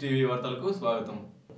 TV వార్తలకు స్వాగతం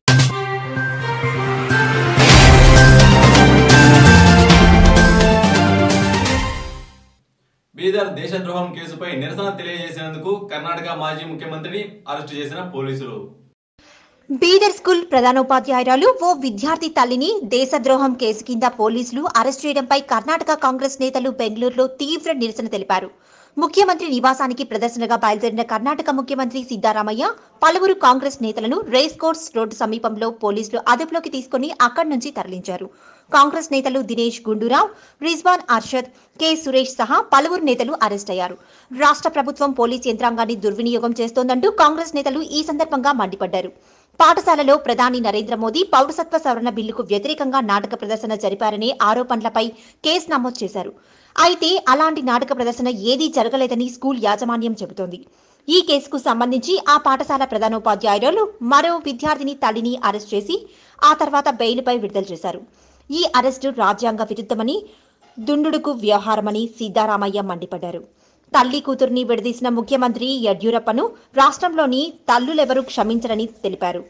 బీదర్ దేశద్రోహం కేసుపై నిరసన తెలియజేసినందుకు కర్ణాటక మాజీ ముఖ్యమంత్రిని అరెస్టు చేసిన పోలీసులు బీదర్ స్కూల్ ప్రధానోపాధ్యాయురాలు ఓ విద్యార్థి తల్లిని దేశద్రోహం కేసు కింద పోలీసులు అరెస్ట్ చేయడంపై కర్ణాటక కాంగ్రెస్ నేతలు బెంగళూరులో తీవ్ర నిరసన తెలిపారు ముఖ్యమంత్రి నివాసానికి ప్రదర్శనగా బయలుదేరిన కర్ణాటక ముఖ్యమంత్రి సిద్దారామయ్య పలువురు కాంగ్రెస్ నేతలను రేస్ కోర్స్ రోడ్డు సమీపంలో పోలీసులు అదుపులోకి తీసుకుని అక్కడి నుంచి తరలించారు కాంగ్రెస్ నేతలు దినేష్ గుండూరావ్ రిజ్వాన్ అర్షద్ కె సురేష్ సహా పలువురు నేతలు అరెస్ట్ అయ్యారు రాష్ట్ర ప్రభుత్వం పోలీస్ యంత్రాంగాన్ని దుర్వినియోగం చేస్తోందంటూ కాంగ్రెస్ నేతలు ఈ సందర్భంగా మండిపడ్డారు పాఠశాలలో ప్రధాని నరేంద్ర మోదీ పౌరసత్వ సవరణ బిల్లుకు వ్యతిరేకంగా నాటక ప్రదర్శన జరిపారనే ఆరోపణలపై కేసు నమోదు చేశారు అయితే అలాంటి నాటక ప్రదర్శన ఏదీ జరగలేదని స్కూల్ యాజమాన్యం చెబుతోంది ఈ కేసుకు సంబంధించి ఆ పాఠశాల ప్రధానోపాధ్యాయురాలు మరో విద్యార్థిని తల్లిని అరెస్ట్ చేసి ఆ తర్వాత బెయిల్పై విడుదల చేశారు ఈ అరెస్టు రాజ్యాంగ విరుద్ధమని దుండుడుకు వ్యవహారమని సీతారామయ్య మండిపడ్డారు తల్లి కూతుర్ని విడదీసిన ముఖ్యమంత్రి యడ్యూరప్పను రాష్ట్రంలోని తల్లులెవరూ క్షమించరని తెలిపారు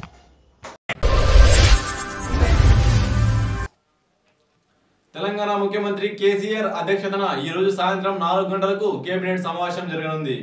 తెలంగాణ ముఖ్యమంత్రి కేసీఆర్ అధ్యక్షతన ఈ రోజు సాయంత్రం నాలుగు గంటలకు కేబినెట్ సమావేశం జరగనుంది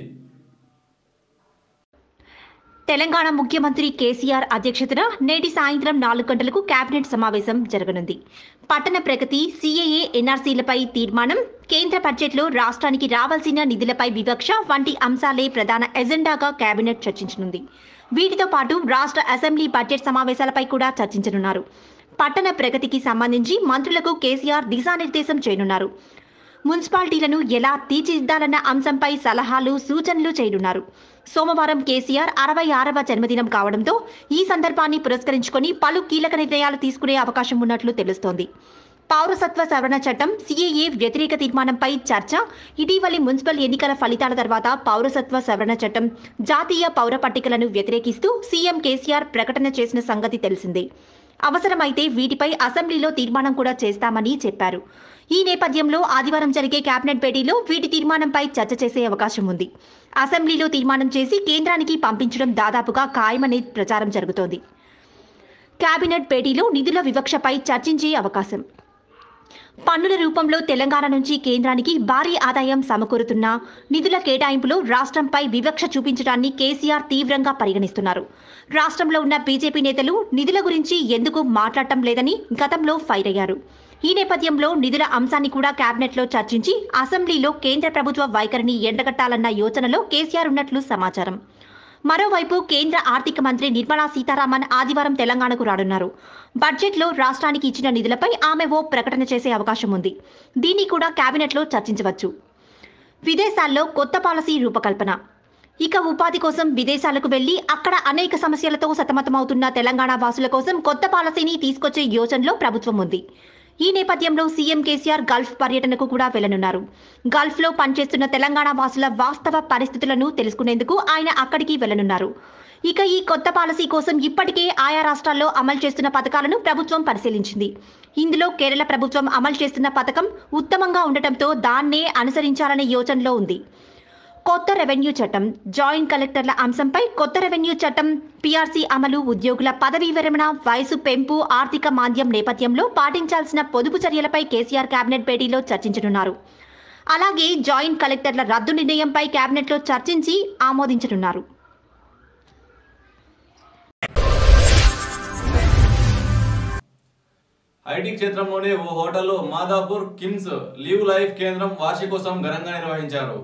తెలంగాణ ముఖ్యమంత్రి కేసీఆర్ అధ్యక్షతన నేటి సాయంత్రం నాలుగు గంటలకు కేబినెట్ సమావేశం జరగనుంది పట్టణ ప్రగతి సీఏఏ ఎన్ఆర్సీలపై తీర్మానం కేంద్ర బడ్జెట్లో రాష్ట్రానికి రావాల్సిన నిధులపై వివక్ష వంటి అంశాలే ప్రధాన ఎజెండాగా కేబినెట్ చర్చించనుంది వీటితో పాటు రాష్ట్ర అసెంబ్లీ బడ్జెట్ సమావేశాలపై కూడా చర్చించనున్నారు పట్టణ ప్రగతికి సంబంధించి మంత్రులకు కేసీఆర్ దిశానిర్దేశం చేయనున్నారు మున్సిపాలిటీలను ఎలా తీర్చిదిద్దాలన్న అంశంపై సలహాలు సూచనలు చేయనున్నారు సోమవారం కేసీఆర్ అరవై ఆరవ జన్మదినం కావడంతో ఈ సందర్భాన్ని పురస్కరించుకొని పలు కీలక నిర్ణయాలు తీసుకునే అవకాశం ఉన్నట్లు తెలుస్తోంది పౌరసత్వ సవరణ చట్టం సీఏఏ వ్యతిరేక తీర్మానంపై చర్చ ఇటీవలి మున్సిపల్ ఎన్నికల ఫలితాల తర్వాత పౌరసత్వ సవరణ చట్టం జాతీయ పౌర పట్టికలను వ్యతిరేకిస్తూ సీఎం కేసీఆర్ ప్రకటన చేసిన సంగతి తెలిసిందే అవసరమైతే వీటిపై అసెంబ్లీలో తీర్మానం కూడా చేస్తామని చెప్పారు ఈ నేపథ్యంలో ఆదివారం జరిగే కేబినెట్ భేటీలో వీటి తీర్మానంపై చర్చ చేసే అవకాశం ఉంది అసెంబ్లీలో తీర్మానం చేసి కేంద్రానికి పంపించడం దాదాపుగా ఖాయమనే ప్రచారం జరుగుతోంది కేబినెట్ భేటీలో నిధుల వివక్షపై చర్చించే అవకాశం పన్నుల రూపంలో తెలంగాణ నుంచి కేంద్రానికి భారీ ఆదాయం సమకూరుతున్న నిధుల కేటాయింపులో రాష్ట్రంపై వివక్ష చూపించడాన్ని కేసీఆర్ తీవ్రంగా పరిగణిస్తున్నారు రాష్ట్రంలో ఉన్న బీజేపీ నేతలు నిధుల గురించి ఎందుకు మాట్లాడటం లేదని గతంలో ఫైర్ అయ్యారు ఈ నేపథ్యంలో నిధుల అంశాన్ని కూడా కేబినెట్లో చర్చించి అసెంబ్లీలో కేంద్ర ప్రభుత్వ వైఖరిని ఎండగట్టాలన్న యోచనలో కేసీఆర్ ఉన్నట్లు సమాచారం మరోవైపు కేంద్ర ఆర్థిక మంత్రి నిర్మలా సీతారామన్ ఆదివారం తెలంగాణకు రానున్నారు బడ్జెట్లో రాష్ట్రానికి ఇచ్చిన నిధులపై ఆమె ఓ ప్రకటన చేసే అవకాశం ఉంది దీన్ని కూడా కేబినెట్లో చర్చించవచ్చు విదేశాల్లో కొత్త పాలసీ రూపకల్పన ఇక ఉపాధి కోసం విదేశాలకు వెళ్లి అక్కడ అనేక సమస్యలతో సతమతమవుతున్న తెలంగాణ వాసుల కోసం కొత్త పాలసీని తీసుకొచ్చే యోచనలో ప్రభుత్వం ఉంది ఈ నేపథ్యంలో సీఎం కేసీఆర్ గల్ఫ్ పర్యటనకు కూడా వెళ్లనున్నారు గల్ఫ్లో పనిచేస్తున్న తెలంగాణ వాసుల వాస్తవ పరిస్థితులను తెలుసుకునేందుకు ఆయన అక్కడికి వెళ్లనున్నారు ఇక ఈ కొత్త పాలసీ కోసం ఇప్పటికే ఆయా రాష్ట్రాల్లో అమలు చేస్తున్న పథకాలను ప్రభుత్వం పరిశీలించింది ఇందులో కేరళ ప్రభుత్వం అమలు చేస్తున్న పథకం ఉత్తమంగా ఉండటంతో దాన్నే అనుసరించాలనే యోచనలో ఉంది కొత్త రెవెన్యూ చట్టం జాయింట్ కలెక్టర్ల అంశంపై కొత్త రెవెన్యూ చట్టం పీఆర్సీ అమలు ఉద్యోగుల పదవీ విరమణ వయసు పెంపు ఆర్థిక మాంద్యం నేపథ్యంలో పాటించాల్సిన పొదుపు చర్యలపై కేసీఆర్ కేబినెట్ భేటీలో చర్చించనున్నారు అలాగే జాయింట్ కలెక్టర్ల రద్దు నిర్ణయంపై కేబినెట్లో చర్చించి ఆమోదించనున్నారు ఐటీ క్షేత్రంలోనే ఓ హోటల్లో మాదాపూర్ కిమ్స్ లీవ్ లైఫ్ కేంద్రం వార్షికోత్సవం ఘనంగా నిర్వహించారు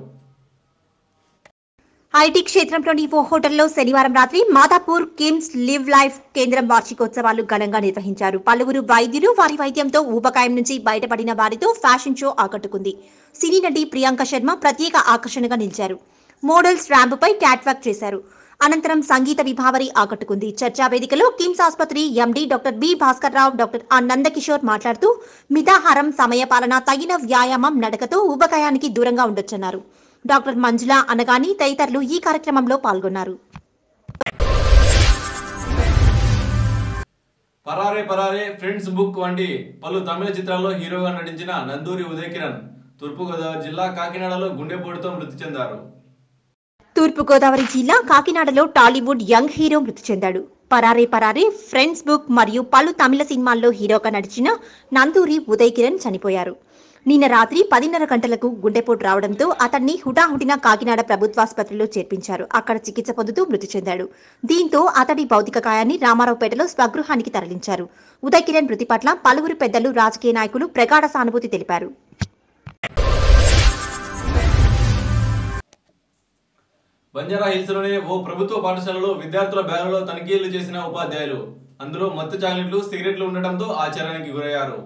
ఐటీ క్షేత్రంలోని ఓ హోటల్లో శనివారం రాత్రి మాదాపూర్ కిమ్స్ లివ్ లైఫ్ కేంద్రం వార్షికోత్సవాలు ఘనంగా నిర్వహించారు పలువురు వైద్యులు వారి వైద్యంతో ఊబకాయం నుంచి బయటపడిన వారితో ఫ్యాషన్ షో ఆకట్టుకుంది సినీ నటి ప్రియాంక శర్మ ప్రత్యేక ఆకర్షణగా నిలిచారు మోడల్స్ ర్యాంపుపై క్యాట్ వాక్ చేశారు అనంతరం సంగీత విభావరి ఆకట్టుకుంది చర్చా వేదికలో కిమ్స్ ఆసుపత్రి MD doctor B Bhaskar Rao doctor ఆ నందకిషోర్ మాట్లాడుతూ మితాహారం సమయపాలన తగిన వ్యాయామం నడకతో ఊబకాయానికి దూరంగా ఉండొచ్చన్నారు డాక్టర్ మంజుల అనగాని తదితరులు ఈ కార్యక్రమంలో పాల్గొన్నారు పరారే పరారే ఫ్రెండ్స్ బుక్ వంటి పలు తమిళ చిత్రాల్లో హీరోగా నటించిన నందూరి ఉదయ్ కిరణ్ తూర్పుగోదావరి జిల్లా కాకినాడలో గుండెపోటుతో మృతి చెందారు తూర్పుగోదావరి జిల్లా కాకినాడలో టాలీవుడ్ యంగ్ హీరో మృతి చెందాడు పరారే పరారే ఫ్రెండ్స్ బుక్ మరియు పలు తమిళ సినిమాల్లో హీరోగా నడిచిన నందూరి ఉదయ్ కిరణ్ చనిపోయారు నిన్న రాత్రి పదిన్నర గంటలకు గుండెపోటు రావడంతో అతన్ని హుటాహుటిన కాకినాడ ప్రభుత్వాసుపత్రిలో చేర్పించారు అక్కడ చికిత్స పొందుతూ మృతి చెందాడు దీంతో అతడి భౌతిక కాయాన్ని రామారావుపేటలో స్వగృహానికి తరలించారు ఉదయ్ కిరణ్ మృతి పట్ల పలువురు పెద్దలు రాజకీయ నాయకులు ప్రగాఢ సానుభూతి తెలిపారు బంజారా హిల్స్ లోని ఓ ప్రభుత్వ పాఠశాలలో విద్యార్థుల బ్యాగులో తనిఖీలు చేసిన ఉపాధ్యాయులు అందులో మత్తు చాక్లెట్లు సిగరెట్లు ఉండటంతో ఆశ్చర్యానికి గురయ్యారు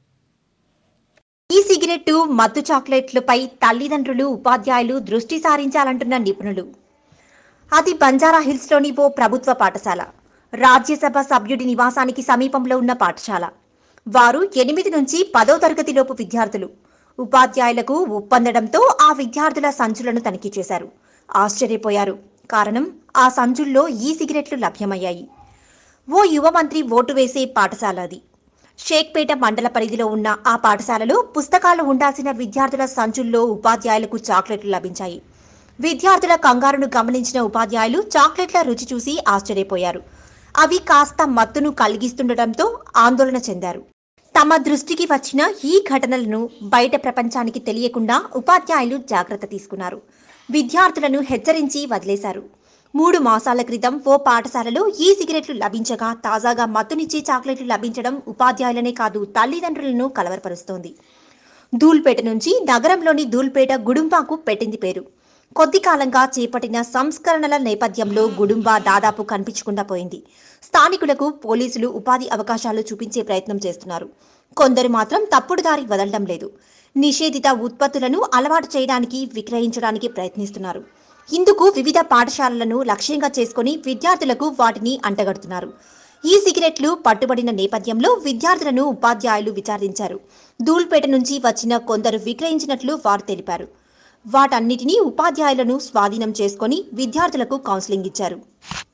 ఈ సిగరెట్టు మత్తు చాక్లెట్లపై తల్లిదండ్రులు ఉపాధ్యాయులు దృష్టి సారించాలంటున్న నిపుణులు అది బంజారా హిల్స్లోని ఓ ప్రభుత్వ పాఠశాల రాజ్యసభ సభ్యుడి నివాసానికి సమీపంలో ఉన్న పాఠశాల వారు ఎనిమిది నుంచి పదో తరగతిలోపు విద్యార్థులు ఉపాధ్యాయులకు ఒప్పందడంతో ఆ విద్యార్థుల సంచులను తనిఖీ చేశారు ఆశ్చర్యపోయారు కారణం ఆ సంచుల్లో ఈ సిగరెట్లు లభ్యమయ్యాయి ఓ యువ మంత్రి ఓటు వేసే పాఠశాల అది షేక్పేట మండల పరిధిలో ఉన్న ఆ పాఠశాలలో పుస్తకాలు ఉండాల్సిన విద్యార్థుల సంచుల్లో ఉపాధ్యాయులకు చాక్లెట్లు లభించాయి విద్యార్థుల కంగారును గమనించిన ఉపాధ్యాయులు చాక్లెట్ల రుచి చూసి ఆశ్చర్యపోయారు అవి కాస్త మత్తును కలిగిస్తుండటంతో ఆందోళన చెందారు తమ దృష్టికి వచ్చిన ఈ ఘటనలను బయట ప్రపంచానికి తెలియకుండా ఉపాధ్యాయులు జాగ్రత్త తీసుకున్నారు విద్యార్థులను హెచ్చరించి వదిలేశారు మూడు మాసాల క్రితం ఓ పాఠశాలలో ఈ సిగరెట్లు లభించగా తాజాగా మత్తునిచ్చే చాక్లెట్లు లభించడం ఉపాధ్యాయులనే కాదు తల్లిదండ్రులను కలవరపరుస్తోంది ధూల్పేట నుంచి నగరంలోని ధూల్పేట గుడుంబాకు పెట్టింది పేరు కొద్ది కాలంగా చేపట్టిన సంస్కరణల నేపథ్యంలో గుడుంబా దాదాపు కనిపించకుండా పోయింది స్థానికులకు పోలీసులు ఉపాధి అవకాశాలు చూపించే ప్రయత్నం చేస్తున్నారు కొందరు మాత్రం తప్పుడు దారి వదలడం లేదు నిషేధిత ఉత్పత్తులను అలవాటు చేయడానికి విక్రయించడానికి ప్రయత్నిస్తున్నారు ఇందుకు వివిధ పాఠశాలలను లక్ష్యంగా చేసుకుని విద్యార్థులకు వాటిని అంటగడుతున్నారు ఈ సిగరెట్లు పట్టుబడిన నేపథ్యంలో విద్యార్థులను ఉపాధ్యాయులు విచారించారు ధూల్పేట నుంచి వచ్చిన కొందరు విక్రయించినట్లు వారు తెలిపారు వాటన్నిటినీ ఉపాధ్యాయులను స్వాధీనం చేసుకొని విద్యార్థులకు కౌన్సిలింగ్ ఇచ్చారు